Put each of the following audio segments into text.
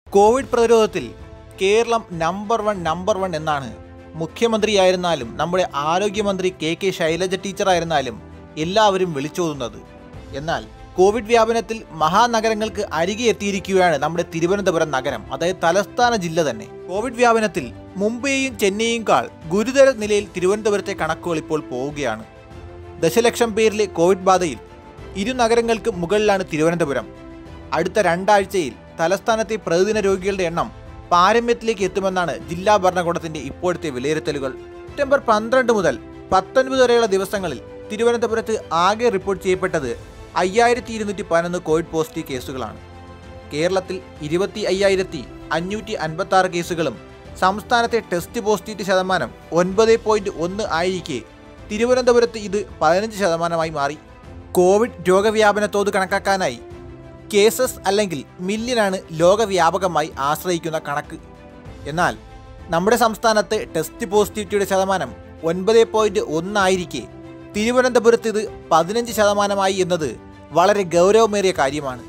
Covid പ്രതിരോധത്തിൽ Keralam number one number one എന്നാണ് മുഖ്യമന്ത്രിയായിരുന്നാലും നമ്മുടെ ആരോഗ്യമന്ത്രി കെ കെ ശൈലജ ടീച്ചറായിരുന്നാലും എല്ലാവരും വിളിച്ചോതുന്നത് എന്നാൽ കോവിഡ് വ്യാപനത്തിൽ മഹാനഗരങ്ങൾക്ക് അരികെ എത്തിയിരിക്കുകയാണ് നമ്മുടെ തിരുവനന്തപുരം നഗരം അതായത് തലസ്ഥാന ജില്ല തന്നെ കോവിഡ് വ്യാപനത്തിൽ മുംബൈയും ചെന്നൈയുംകാൾ ഗുരുതര നിലയിൽ തിരുവനന്തപുരത്തെ കണക്കുകൾ ഇപ്പോൾ പോവുകയാണ് ദശലക്ഷം പേരിലെ കോവിഡ് ബാധയിൽ ഇരു നഗരങ്ങൾക്ക് മുകളിലാണ് തിരുവനന്തപുരം അടുത്ത രണ്ടാഴ്ചയിൽ തലസ്ഥാനത്തെ പ്രതിദിന രോഗികളുടെ എണ്ണം പാരമ്യത്തിലേക്ക് എത്തുമെന്നാണ് ജില്ലാ ഭരണകൂടത്തിന്റെ ഇപ്പോഴത്തെ വിലയിരുത്തലുകൾ സെപ്റ്റംബർ പന്ത്രണ്ട് മുതൽ പത്തൊൻപത് വരെയുള്ള ദിവസങ്ങളിൽ തിരുവനന്തപുരത്ത് ആകെ റിപ്പോർട്ട് ചെയ്യപ്പെട്ടത് അയ്യായിരത്തി ഇരുന്നൂറ്റി പതിനൊന്ന് കോവിഡ് പോസിറ്റീവ് കേസുകളാണ് കേരളത്തിൽ ഇരുപത്തി അയ്യായിരത്തി അഞ്ഞൂറ്റി അൻപത്തി ആറ് കേസുകളും സംസ്ഥാനത്തെ ടെസ്റ്റ് പോസിറ്റിവിറ്റി ശതമാനം ഒൻപത് പോയിന്റ് ഒന്ന് ആയിരിക്കെ തിരുവനന്തപുരത്ത് ഇത് പതിനഞ്ച് ശതമാനമായി മാറി കോവിഡ് രോഗവ്യാപന തോത് കണക്കാക്കാനായി കേസസ് അല്ലെങ്കിൽ മില്യനാണ് ലോകവ്യാപകമായി ആശ്രയിക്കുന്ന കണക്ക് എന്നാൽ നമ്മുടെ സംസ്ഥാനത്ത് ടെസ്റ്റ് പോസിറ്റിവിറ്റിയുടെ ശതമാനം ഒൻപത് പോയിന്റ് ഒന്നായിരിക്കെ തിരുവനന്തപുരത്ത് ഇത് പതിനഞ്ച് ശതമാനമായി എന്നത് വളരെ ഗൗരവമേറിയ കാര്യമാണ്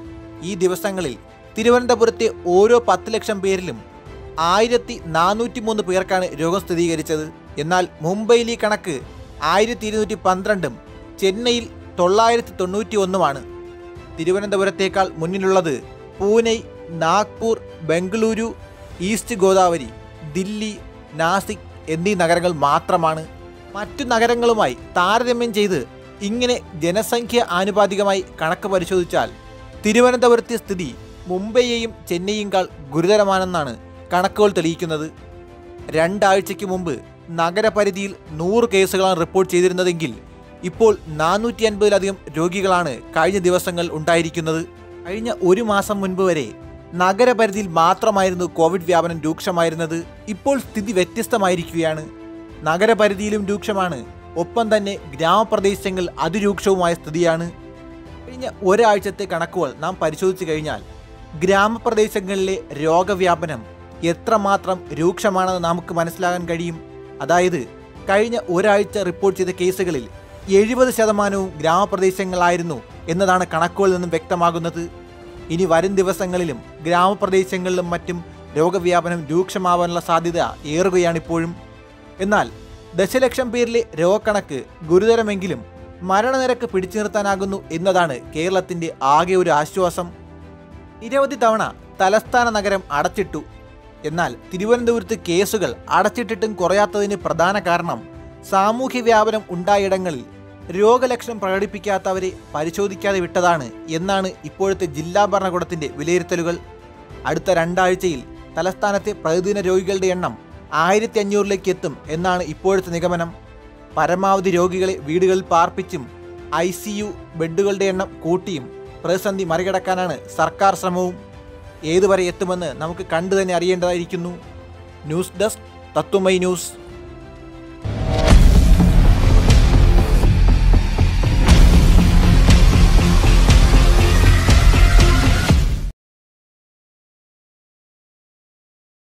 ഈ ദിവസങ്ങളിൽ തിരുവനന്തപുരത്തെ ഓരോ പത്ത് ലക്ഷം പേരിലും ആയിരത്തി നാനൂറ്റി മൂന്ന് പേർക്കാണ് രോഗം സ്ഥിരീകരിച്ചത് എന്നാൽ മുംബൈയിൽ ഈ കണക്ക് ആയിരത്തി ഇരുന്നൂറ്റി പന്ത്രണ്ടും ചെന്നൈയിൽ തൊള്ളായിരത്തി തൊണ്ണൂറ്റി ഒന്നുമാണ് തിരുവനന്തപുരത്തേക്കാൾ മുന്നിലുള്ളത് പൂനെ നാഗ്പൂർ ബംഗളൂരു ഈസ്റ്റ് ഗോദാവരി ദില്ലി നാസിക് എന്നീ നഗരങ്ങൾ മാത്രമാണ് മറ്റു നഗരങ്ങളുമായി താരതമ്യം ചെയ്ത് ഇങ്ങനെ ജനസംഖ്യ ആനുപാതികമായി കണക്ക് പരിശോധിച്ചാൽ തിരുവനന്തപുരത്തെ സ്ഥിതി മുംബൈയെയും ചെന്നൈയേക്കാൾ ഗുരുതരമാണെന്നാണ് കണക്കുകൾ തെളിയിക്കുന്നത് രണ്ടാഴ്ചയ്ക്ക് മുമ്പ് നഗരപരിധിയിൽ നൂറ് കേസുകളാണ് റിപ്പോർട്ട് ചെയ്തിരുന്നതെങ്കിൽ ഇപ്പോൾ നാനൂറ്റി അൻപതിലധികം രോഗികളാണ് കഴിഞ്ഞ ദിവസങ്ങൾ ഉണ്ടായിരിക്കുന്നത് കഴിഞ്ഞ ഒരു മാസം മുൻപ് വരെ നഗരപരിധിയിൽ മാത്രമായിരുന്നു കോവിഡ് വ്യാപനം രൂക്ഷമായിരുന്നത് ഇപ്പോൾ സ്ഥിതി വ്യത്യസ്തമായിരിക്കുകയാണ് നഗരപരിധിയിലും രൂക്ഷമാണ് ഒപ്പം തന്നെ ഗ്രാമപ്രദേശങ്ങൾ അതിരൂക്ഷവുമായ സ്ഥിതിയാണ് കഴിഞ്ഞ ഒരാഴ്ചത്തെ കണക്കുകൾ നാം പരിശോധിച്ചു കഴിഞ്ഞാൽ ഗ്രാമപ്രദേശങ്ങളിലെ രോഗവ്യാപനം എത്രമാത്രം രൂക്ഷമാണെന്ന് നമുക്ക് മനസ്സിലാകാൻ കഴിയും അതായത് കഴിഞ്ഞ ഒരാഴ്ച റിപ്പോർട്ട് ചെയ്ത കേസുകളിൽ എഴുപത് ശതമാനവും ഗ്രാമപ്രദേശങ്ങളായിരുന്നു എന്നതാണ് കണക്കുകളിൽ നിന്നും വ്യക്തമാകുന്നത് ഇനി വരും ദിവസങ്ങളിലും ഗ്രാമപ്രദേശങ്ങളിലും മറ്റും രോഗവ്യാപനം രൂക്ഷമാവാനുള്ള സാധ്യത ഏറുകയാണിപ്പോഴും എന്നാൽ ദശലക്ഷം പേരിലെ രോഗക്കണക്ക് ഗുരുതരമെങ്കിലും മരണനിരക്ക് പിടിച്ചു നിർത്താനാകുന്നു എന്നതാണ് കേരളത്തിന്റെ ആകെ ഒരു ആശ്വാസം നിരവധി തവണ തലസ്ഥാന നഗരം അടച്ചിട്ടു എന്നാൽ തിരുവനന്തപുരത്ത് കേസുകൾ അടച്ചിട്ടിട്ടും കുറയാത്തതിന് പ്രധാന കാരണം സാമൂഹ്യ വ്യാപനം ഉണ്ടായിടങ്ങളിൽ രോഗലക്ഷണം പ്രകടിപ്പിക്കാത്തവരെ പരിശോധിക്കാതെ വിട്ടതാണ് എന്നാണ് ഇപ്പോഴത്തെ ജില്ലാ ഭരണകൂടത്തിന്റെ വിലയിരുത്തലുകൾ അടുത്ത രണ്ടാഴ്ചയിൽ തലസ്ഥാനത്തെ പ്രതിദിന രോഗികളുടെ എണ്ണം ആയിരത്തി അഞ്ഞൂറിലേക്ക് എത്തും എന്നാണ് ഇപ്പോഴത്തെ നിഗമനം പരമാവധി രോഗികളെ വീടുകളിൽ പാർപ്പിച്ചും ഐ സി യു ബെഡുകളുടെ എണ്ണം കൂട്ടിയും പ്രതിസന്ധി മറികടക്കാനാണ് സർക്കാർ ശ്രമവും ഏതുവരെ എത്തുമെന്ന് നമുക്ക് കണ്ടു തന്നെ അറിയേണ്ടതായിരിക്കുന്നു ന്യൂസ് ഡെസ്ക് തത്വമൈ ന്യൂസ്